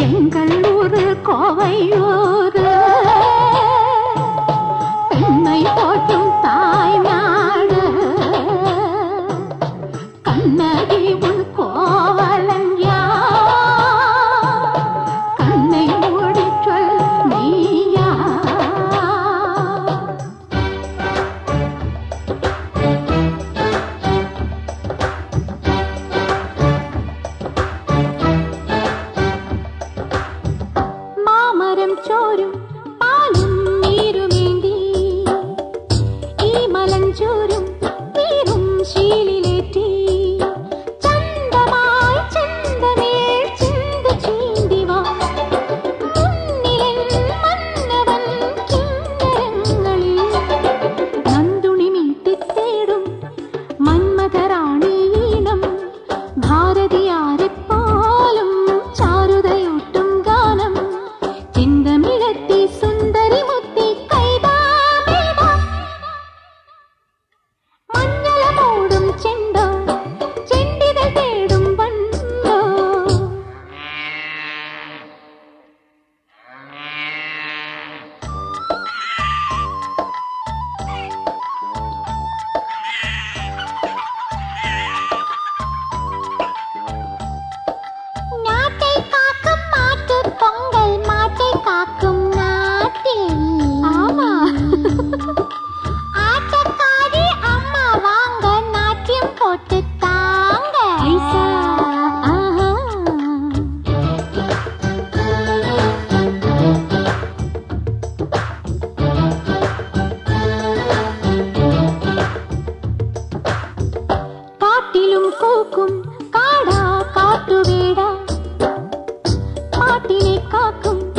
எங்கள் ஊரு கோவையூரு பெண்மை போற்றும் தாய் நாடு கண்ணகி உன் கோவலன் யார்? கண்ணை மூடிச் சொல் நீயா മാമരം ചോരും പാലും നീരുമേന്തി ഈ മലഞ്ചോരും നീരും ശീലിലേറ്റി ചന്തമായി ചന്തമേൽ ചിന്ത ചീന്തിവാ മുന്നിലൻ മന്നവൻ കിന്നരങ്ങളിൽ നന്ദുണി മീട്ടിത്തേടും മന്മഥറാണീണം ഭാരതിയാരെപ്പോലും ചാരുതയൂട്ടും ഗാനം ചിന്തമിഴത്തി സുന്ദരി മുത്തി കൈതാമിതാ മഞ്ഞള മൂടും ചെണ്ടോ ചെണ്ടിതൾ തേടും വണ്ടോ நாட்டை காக்கும் மாட்டு பொங்கல் மாட்டை காக்கும் நாட்டில் ஆமா ஆட்டக்காரி அம்மா வாங்க நாட்டியம் போட்டு தாங்க ஐசா ஆஹா காட்டிலும் கூக்கும் காடா காட்டு வேடா பாட்டினை காக்கும்